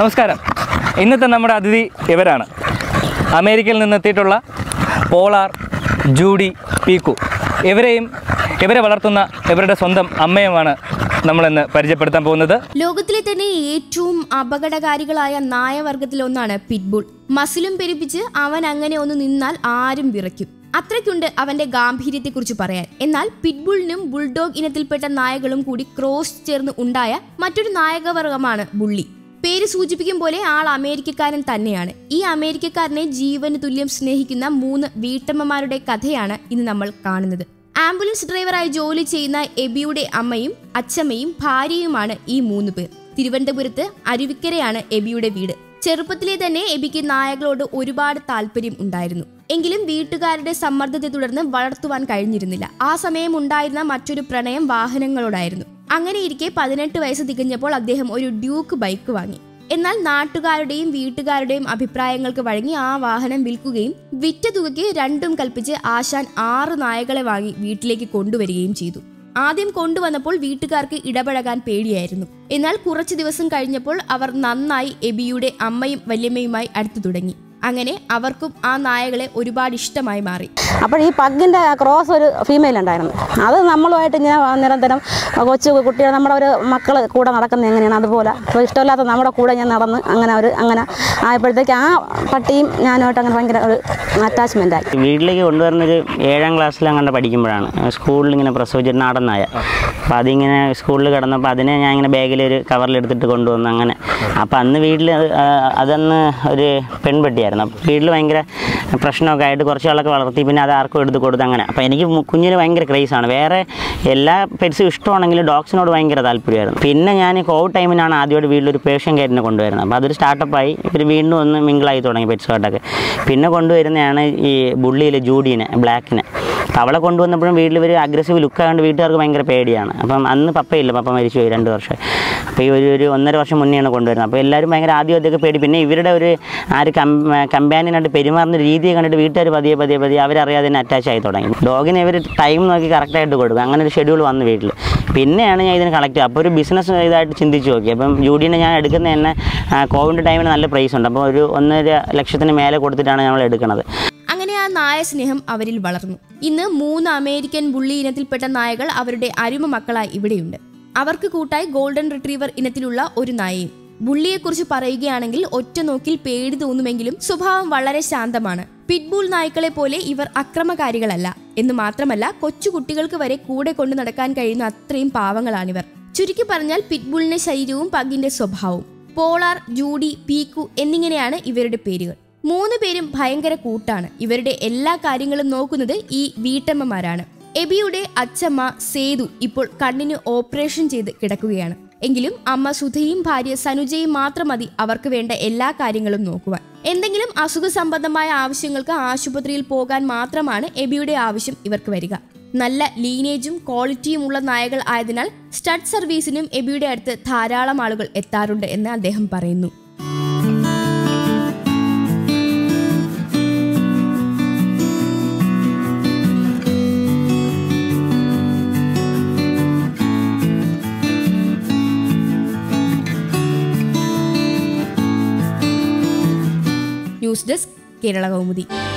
നമസ്കാരം ഇന്നത്തെ നമ്മുടെ അതിഥി ഇവരാണ് അമേരിക്കയിൽ നിന്നെത്തിയിട്ടുള്ള പോളാർ ജൂഡി പീക്കു ഇവരെയും ഇവരെ വളർത്തുന്ന ഇവരുടെ സ്വന്തം അമ്മയുമാണ് നമ്മളിന്ന് പരിചയപ്പെടുത്താൻ പോകുന്നത് ലോകത്തിലെ തന്നെ ഏറ്റവും അപകടകാരികളായ നായവർഗത്തിലൊന്നാണ് പിറ്റ്ബുൾ മസിലും പെരുപ്പിച്ച് അവൻ അങ്ങനെ ഒന്ന് നിന്നാൽ ആരും വിറയ്ക്കും അത്രയ്ക്കുണ്ട് അവന്റെ ഗാംഭീര്യത്തെക്കുറിച്ച് പറയാൻ എന്നാൽ പിറ്റ്ബുളിനും ബുൾഡോഗ് ഇനത്തിൽപ്പെട്ട നായകളും കൂടി ക്രോസ് ചേർന്ന് ഉണ്ടായ മറ്റൊരു നായകവർഗമാണ് ബുള്ളി പേര് സൂചിപ്പിക്കും പോലെ ആൾ അമേരിക്കക്കാരൻ തന്നെയാണ് ഈ അമേരിക്കക്കാരനെ ജീവന് തുല്യം സ്നേഹിക്കുന്ന മൂന്ന് വീട്ടമ്മമാരുടെ കഥയാണ് ഇന്ന് നമ്മൾ കാണുന്നത് ആംബുലൻസ് ഡ്രൈവറായി ജോലി ചെയ്യുന്ന എബിയുടെ അമ്മയും അച്ഛമ്മയും ഭാര്യയുമാണ് ഈ മൂന്ന് പേർ തിരുവനന്തപുരത്ത് അരുവിക്കരയാണ് എബിയുടെ വീട് ചെറുപ്പത്തിലെ തന്നെ എബിക്ക് നായകളോട് ഒരുപാട് താല്പര്യം ഉണ്ടായിരുന്നു എങ്കിലും വീട്ടുകാരുടെ സമ്മർദ്ദത്തെ തുടർന്ന് വളർത്തുവാൻ കഴിഞ്ഞിരുന്നില്ല ആ സമയം ഉണ്ടായിരുന്ന മറ്റൊരു പ്രണയം വാഹനങ്ങളോടായിരുന്നു അങ്ങനെ ഇരിക്കെ പതിനെട്ട് വയസ്സ് തികഞ്ഞപ്പോൾ അദ്ദേഹം ഒരു ഡ്യൂക്ക് ബൈക്ക് വാങ്ങി എന്നാൽ നാട്ടുകാരുടെയും വീട്ടുകാരുടെയും അഭിപ്രായങ്ങൾക്ക് വഴങ്ങി ആ വാഹനം വിൽക്കുകയും വിറ്റ തുകയ്ക്ക് രണ്ടും കൽപ്പിച്ച് ആശാൻ ആറ് നായകളെ വാങ്ങി വീട്ടിലേക്ക് കൊണ്ടുവരികയും ചെയ്തു ആദ്യം കൊണ്ടുവന്നപ്പോൾ വീട്ടുകാർക്ക് ഇടപഴകാൻ പേടിയായിരുന്നു എന്നാൽ കുറച്ചു ദിവസം കഴിഞ്ഞപ്പോൾ അവർ നന്നായി എബിയുടെ അമ്മയും വല്യമ്മയുമായി അടുത്തു തുടങ്ങി അങ്ങനെ അവർക്കും ആ നായകളെ ഒരുപാട് ഇഷ്ടമായി മാറി അപ്പോൾ ഈ പഗ്ഗിൻ്റെ ക്രോസ് ഒരു ഫീമെയിൽ ഉണ്ടായിരുന്നു അത് നമ്മളുമായിട്ട് ഇങ്ങനെ നിരന്തരം കൊച്ചു കുട്ടികൾ നമ്മുടെ ഒരു മക്കൾ കൂടെ നടക്കുന്നത് എങ്ങനെയാണ് അതുപോലെ അപ്പോൾ ഇഷ്ടമില്ലാത്ത നമ്മുടെ കൂടെ ഞാൻ നടന്ന് അങ്ങനെ ഒരു അങ്ങനെ ആയപ്പോഴത്തേക്ക് ആ പട്ടിയും ഞാനുമായിട്ട് അങ്ങനെ ഭയങ്കര ഒരു അറ്റാച്ച്മെൻ്റ് ആയി വീട്ടിലേക്ക് കൊണ്ടുവരുന്നൊരു ഏഴാം ക്ലാസ്സിൽ അങ്ങോട്ട് പഠിക്കുമ്പോഴാണ് സ്കൂളിൽ ഇങ്ങനെ പ്രസവിച്ചൊരു നാടനായ അപ്പോൾ അതിങ്ങനെ സ്കൂളിൽ കിടന്നപ്പോൾ അതിനെ ഞാൻ ഇങ്ങനെ ബാഗിൽ ഒരു കവറിലെടുത്തിട്ട് കൊണ്ടുവന്നു അങ്ങനെ അപ്പോൾ അന്ന് വീട്ടിൽ അതന്ന് ഒരു പെൺപെട്ടിയായിരുന്നു അപ്പോൾ വീട്ടിൽ ഭയങ്കര പ്രശ്നമൊക്കെ ആയിട്ട് കുറച്ച് ആളൊക്കെ വളർത്തി പിന്നെ അത് ആർക്കും എടുത്ത് കൊടുത്ത് അങ്ങനെ അപ്പോൾ എനിക്ക് മു- കുഞ്ഞിന് ഭയങ്കര ക്രേസാണ് വേറെ എല്ലാ പെറ്റ്സും ഇഷ്ടമാണെങ്കിലും ഡോഗ്സിനോട് ഭയങ്കര താല്പര്യമായിരുന്നു പിന്നെ ഞാൻ കോവിഡ് ടൈമിനാണ് ആദ്യമായിട്ട് വീട്ടിലൊരു പേഷ്യൻ കാറ്റിനെ കൊണ്ടുവരുന്നത് അപ്പോൾ അതൊരു സ്റ്റാർട്ടപ്പായി ഇവർ വീണ്ടും ഒന്ന് മിങ്കിളായി തുടങ്ങി പെറ്റ്സുമായിട്ടൊക്കെ പിന്നെ കൊണ്ടുവരുന്നതാണ് ഈ ബുള്ളിയിലെ ജൂഡീനെ ബ്ലാക്കിനെ അപ്പോൾ അവളെ കൊണ്ടുവന്നപ്പോഴും വീട്ടിൽ ഇവർ അഗ്രസീവ് ലുക്ക് ആയതുകൊണ്ട് വീട്ടുകാർക്ക് ഭയങ്കര പേടിയാണ് അപ്പം അന്ന് പപ്പയില്ല പപ്പ മരിച്ചു പോയി രണ്ട് വർഷം അപ്പോൾ ഈ ഒരു ഒരു ഒന്നര വർഷം മുന്നെയാണ് കൊണ്ടുവരുന്നത് അപ്പോൾ എല്ലാവരും ഭയങ്കര ആദ്യം ആദ്യമൊക്കെ പേടി പിന്നെ ഇവരുടെ ഒരു ആ ഒരു കം കമ്പാനിയനായിട്ട് പെരുമാറുന്ന രീതിയെ കണ്ടിട്ട് വീട്ടുകാർ പതിയെ പതിയെ പതിയെ അവരറിയാതെ തന്നെ അറ്റാച്ച് ആയി തുടങ്ങി ഡോഗിന് ഇവർ ടൈം നോക്കി കറക്റ്റായിട്ട് കൊടുക്കും അങ്ങനെ ഒരു ഷെഡ്യൂൾ വന്നു വീട്ടിൽ പിന്നെയാണ് ഞാൻ ഇതിന് കളക്ട് അപ്പോൾ ഒരു ബിസിനസ് ഇതായിട്ട് ചിന്തിച്ച് നോക്കി അപ്പം ജൂഡീനെ ഞാൻ എടുക്കുന്ന തന്നെ ആ, കോവിഡ് ടൈമിന് നല്ല പ്രൈസ് ഉണ്ട് അപ്പോൾ ഒരു ഒന്നര ലക്ഷത്തിന് മേലെ കൊടുത്തിട്ടാണ് ഞങ്ങൾ എടുക്കുന്നത് അങ്ങനെ ആ നായ സ്നേഹം അവരിൽ വളർന്നു ഇന്ന് മൂന്ന് അമേരിക്കൻ ബുള്ളി ഇനത്തിൽപ്പെട്ട നായകൾ അവരുടെ അരുമ മക്കളായി ഇവിടെയുണ്ട് അവർക്ക് കൂട്ടായി ഗോൾഡൻ റിട്രീവർ ഇനത്തിലുള്ള ഒരു നായയും ബുള്ളിയെക്കുറിച്ച് പറയുകയാണെങ്കിൽ ഒറ്റ നോക്കിൽ പേടി തോന്നുമെങ്കിലും സ്വഭാവം വളരെ ശാന്തമാണ് പിറ്റ്ബുൾ നായ്ക്കളെ പോലെ ഇവർ അക്രമകാരികളല്ല എന്ന് മാത്രമല്ല കൊച്ചു കുട്ടികൾക്ക് വരെ കൂടെ കൊണ്ടു നടക്കാൻ കഴിയുന്ന അത്രയും പാവങ്ങളാണിവർ ചുരുക്കി പറഞ്ഞാൽ പിറ്റ്ബുളിന്റെ ശരീരവും പഗിന്റെ സ്വഭാവവും പോളാർ ജൂഡി പീക്കു എന്നിങ്ങനെയാണ് ഇവരുടെ പേരുകൾ മൂന്ന് പേരും ഭയങ്കര കൂട്ടാണ് ഇവരുടെ എല്ലാ കാര്യങ്ങളും നോക്കുന്നത് ഈ വീട്ടമ്മമാരാണ് എബിയുടെ അച്ഛമ്മ സേതു ഇപ്പോൾ കണ്ണിന് ഓപ്പറേഷൻ ചെയ്ത് കിടക്കുകയാണ് എങ്കിലും അമ്മ സുധയും ഭാര്യ സനുജയും മാത്രം മതി അവർക്ക് വേണ്ട എല്ലാ കാര്യങ്ങളും നോക്കുവാൻ എന്തെങ്കിലും അസുഖ സംബന്ധമായ ആവശ്യങ്ങൾക്ക് ആശുപത്രിയിൽ പോകാൻ മാത്രമാണ് എബിയുടെ ആവശ്യം ഇവർക്ക് വരിക നല്ല ലീനേജും ക്വാളിറ്റിയും ഉള്ള നായകൾ ആയതിനാൽ സ്റ്റഡ് സർവീസിനും എബിയുടെ അടുത്ത് ധാരാളം ആളുകൾ എത്താറുണ്ട് എന്ന് അദ്ദേഹം പറയുന്നു ന്യൂസ് ഡെസ്ക് കേരള കൗമുദി